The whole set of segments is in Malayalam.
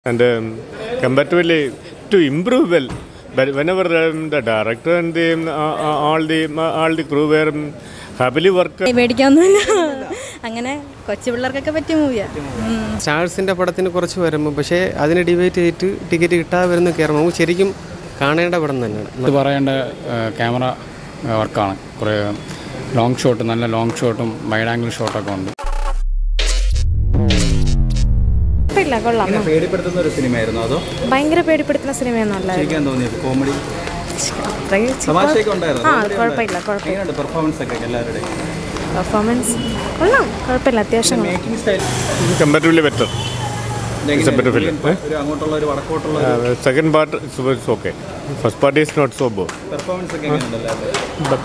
and um, comparatively to improve well. But whenever um, the director and the, um, uh, uh, all the uh, all the crew were um, happily work. മേടിക്കാവുന്നില്ല അങ്ങനെ കൊച്ചു പിള്ളേർക്കൊക്കെ പറ്റിയ മൂവിയാ സ്റ്റാർസിൻ്റെ പടത്തിന് കുറച്ച് വരുമ്പോൾ പക്ഷേ അതിനെ ഡിബേറ്റ് ചെയ്തിട്ട് ടിക്കറ്റ് കിട്ടാതെ വരുന്ന കയറുമ്പോൾ നമുക്ക് ശരിക്കും കാണേണ്ട പടം തന്നെയാണ് ഇത് പറയേണ്ട ക്യാമറ വർക്കാണ് കുറേ ലോങ് ഷോട്ട് നല്ല ലോങ് ഷോട്ടും വൈഡ് ആംഗിൾ ഷോട്ടൊക്കെ ഉണ്ട് കുഴപ്പമില്ല കൊള്ളാം പേടിപ്പെടുത്തുന്ന ഒരു സിനിമയായിരുന്നു അതോ ഭയങ്കര പേടിപ്പെടുത്തുന്ന സിനിമയൊന്നുമല്ല ചിരിക്കാൻ തോന്നിയത് കോമഡി അത്രയും തമാശയൊക്കെ ഉണ്ടായിരുന്നു ആ കുഴപ്പമില്ല കുഴപ്പമില്ല എങ്ങനെയുണ്ട് പെർഫോമൻസ് ഒക്കെ എല്ലാവരുടെയും പെർഫോമൻസ് കൊള്ളാം കുഴപ്പമില്ല അത്യാവശ്യം കൊള്ളാം. Making style Comparatively better. It's a better film. eh? ഒരു അങ്ങോട്ടുള്ള ഒരു വടക്കോട്ടുള്ള Uh, second part is it's okay. First part is not so bad. Performance ഒക്കെ എങ്ങനെയുണ്ട് എല്ലാവരുടെയും But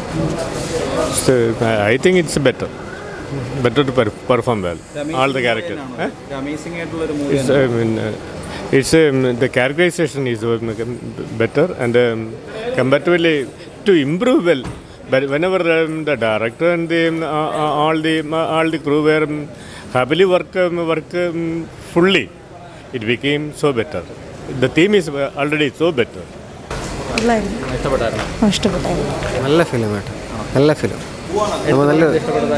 so, I think it's better. Better to per- perform well. All the characters. eh? Amazing ആയിട്ടുള്ള ഒരു movie It's, I mean, uh, it's um, the characterization is um, better and um, comparatively to improve well. But whenever um, the director and the um, uh, uh, all the uh, all the crew were um, happily work um, work um, fully, it became so better. The theme is uh, already so better. കൊള്ളായിരുന്നു ഇഷ്ടപ്പെട്ടായിരുന്നു ആ, ഇഷ്ടപ്പെട്ടായിരുന്നു നല്ല ഫിലിം കേട്ടോ നല്ല ഫിലിം നമ്മൾ നല്ല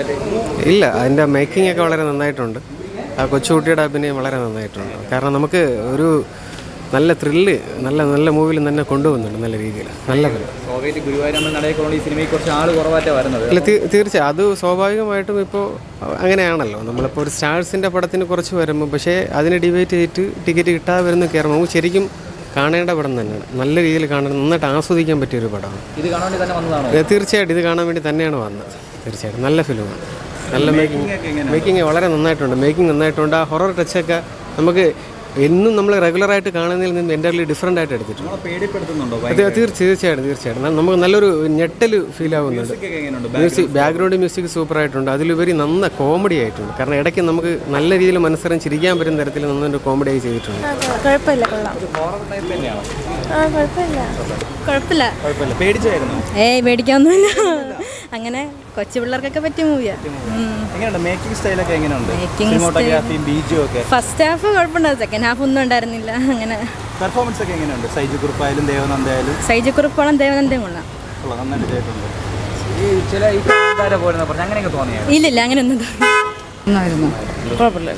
ഇല്ല അതിൻ്റെ മേക്കിംഗ് ഒക്കെ വളരെ നന്നായിട്ടുണ്ട് ആ കൊച്ചുകുട്ടിയുടെ അഭിനയം വളരെ നന്നായിട്ടുണ്ട് കാരണം നമുക്ക് ഒരു നല്ല ത്രില്ല് നല്ല നല്ല മൂവിയിൽ തന്നെ കൊണ്ടുപോകുന്നുണ്ട് നല്ല രീതിയിൽ നല്ല ഫിലിം സോവിയറ്റ് ഗുരുവായൂരമ്മ നടയക്കുള്ള ഈ സിനിമയ്ക്ക് കുറച്ച് ആൾ കുറവാറ്റാ വരുന്നത് അല്ല തീ- തീർച്ചയായും അത് സ്വാഭാവികമായിട്ടും ഇപ്പോൾ അങ്ങനെയാണല്ലോ നമ്മളിപ്പോൾ ഒരു സ്റ്റാർസിൻ്റെ പടത്തിന് കുറച്ച് വരുമ്പോൾ പക്ഷേ അതിനെ ഡിബേറ്റ് ചെയ്തിട്ട് ടിക്കറ്റ് കിട്ടാതെ വരുന്ന കയറുമ്പോൾ നമുക്ക് ശരിക്കും കാണേണ്ട പടം തന്നെയാണ് നല്ല രീതിയിൽ കാണാൻ നന്നായിട്ട് ആസ്വദിക്കാൻ പറ്റിയ ഒരു പടമാണ് ഇത് കാണാൻ വേണ്ടി തന്നെ വന്നതാണോ ഏ, തീർച്ചയായിട്ടും ഇത് കാണാൻ വേണ്ടി തന്നെയാണ് വന്നത് തീർച്ചയായിട്ടും നല്ല ഫിലിമാണ് നല്ല മേക്കിംഗ് മേക്കിംഗ് വളരെ നന്നായിട്ടുണ്ട് മേക്കിംഗ് നന്നായിട്ടുണ്ട് ആ ഹൊറർ ടച്ചൊക്കെ നമുക്ക് എന്നും നമ്മൾ റെഗുലറായിട്ട് കാണുന്നതിൽ നിന്ന് എൻ്റർലി ഡിഫറെൻ്റ് ആയിട്ട് എടുത്തിട്ടുണ്ട് നമ്മളെ പേടിപ്പെടുത്തുന്നുണ്ടോ അത് തീർച്ച- തീർച്ചയായിട്ടും തീർച്ചയായിട്ടും ന- നമുക്ക് നല്ലൊരു ഞെട്ടൽ ഫീൽ ആവുന്നുണ്ട് ഒക്കെ എങ്ങനെയുണ്ട് മ്യൂസിക് ബാക്ക്ഗ്രൗണ്ട് മ്യൂസിക് സൂപ്പർ ആയിട്ടുണ്ട് അതിലുപരി നന്ന കോമഡി ആയിട്ടുണ്ട് കാരണം ഇടയ്ക്ക് നമുക്ക് നല്ല രീതിയിൽ മനസ്സറിഞ്ഞ് ചിരിക്കാൻ പറ്റുന്ന തരത്തിൽ നന്നൊരു കോമഡി ആയി ചെയ്തിട്ടുണ്ട് ആ, കൊ- കുഴപ്പമില്ല കൊള്ളാം ഹോറർ ടൈപ്പ് തന്നെയാണോ ആ കുഴപ്പമില്ല കുഴപ്പമില്ല കുഴപ്പമില്ല പേടിച്ചായിരുന്നു ഏയ് മേടിക്കാവുന്നില്ല അങ്ങനെ കൊച്ചു പിള്ളേർക്കൊക്കെ പറ്റിയ മൂവിയാ എങ്ങനെയുണ്ട് മേക്കിംഗ് സ്റ്റൈലൊക്കെ എങ്ങനെയുണ്ട് Making സിനിമോട്ടോഗ്രാഫിയും ബീജും ഒക്കെ ഫസ്റ്റ് ഹാഫ് കുഴപ്പമുണ്ടാവും സെക്കൻഡ് ഹാഫ് ഒന്നും ഉണ്ടായിരുന്നില്ല അങ്ങനെ പെർഫോമൻസ് ഒക്കെ എങ്ങനെയുണ്ട് സൈജു കുറുപ്പായാലും ദേവനന്ദയായാലും സൈജക്കുറിപ്പോളം ദേവനന്ദയും കൊള്ളാം കൊള്ളാം, നന്നായിട്ട് ചെയ്തിട്ടുണ്ട് ഈ ചില ഈ കാന്താര പോലെന്ന് പറഞ്ഞാൽ അങ്ങനെയൊക്കെ തോന്നിയാണ് ഇല്ലില്ല അങ്ങനെ ഒന്നും ഒന്നായിരുന്നു കുഴപ്പമില്ല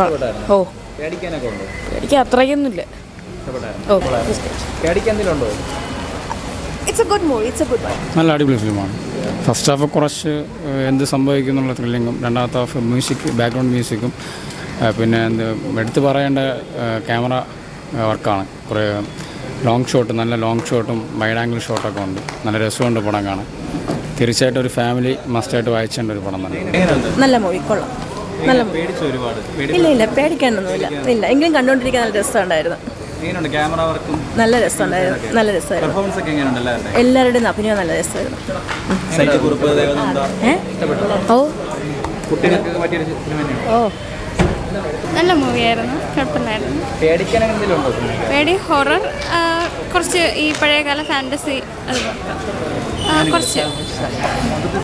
ഓ പേടിക്കാനൊക്കെ ഉണ്ട് എനിക്ക് അത്രയ്ക്കൊന്നുമില്ല ഇഷ്ടപ്പെട്ടായിരുന്നു ഓ പേടിക്കാൻ എന്തെങ്കിലും ഉണ്ടോ it's a good movie it's a good one നല്ല അടിപൊളി ഫിലിമാണ് ഫസ്റ്റ് ഹാഫ് കുറച്ച് ഏഹ്, എന്ത് സംഭവിക്കും എന്നുള്ള ത്രില്ലിങ്ങും രണ്ടാമത്തെ ഹാഫ് മ്യൂസിക് ബാക്ക്ഗ്രൗണ്ട് മ്യൂസിക്കും ഏഹ്, പിന്നെ എന്ത് എടുത്തു പറയേണ്ട ക്യാമറ വർക്കാണ് കുറേ ലോങ് ഷോട്ട് നല്ല ലോങ് ഷോട്ടും വൈഡ് ആംഗിൾ ഷോട്ടൊക്കെ ഉണ്ട് നല്ല രസമുണ്ട് പടം കാണാൻ തീർച്ചയായിട്ടും ഒരു ഫാമിലി മസ്റ്റായിട്ട് വായിച്ചേണ്ട ഒരു പടം തന്നെ എങ്ങനെയുണ്ട് നല്ല മൂവി കൊള്ളാം നല്ല മൂവി പേടിച്ചു ഒരുപാട് പേടി ഇല്ല ഇല്ല പേടിക്കാനൊന്നുമില്ല ഇല്ല എങ്കിലും കണ്ടുകൊണ്ടിരിക്കാൻ നല്ല രസമുണ്ടായിരുന്നു എങ്ങനെയുണ്ട് ക്യാമറ വർക്കും നല്ല രസമുണ്ടായിരുന്നു നല്ല രസമായിരുന്നു പെർഫോമൻസ് ഒക്കെ എങ്ങനെയുണ്ട് എല്ലാവരുടെയും എല്ലാവരുടെയും അഭിനയം നല്ല രസമായിരുന്നു സൈജു കുറുപ്പ് ദേവനന്ദ ഏ ഓ കുട്ടികൾക്ക് പറ്റിയൊരു സിനിമ തന്നെയാണ് ഓ നല്ല മൂവിയായിരുന്നു കുഴപ്പമില്ലായിരുന്നു പേടിക്കാൻ എന്തെങ്കിലും ഉണ്ടോ സിനിമ പേടി ഹൊറർ കുറച്ച് ഈ പഴയകാല ഫാൻറ്റസി അത് കുറച്ച്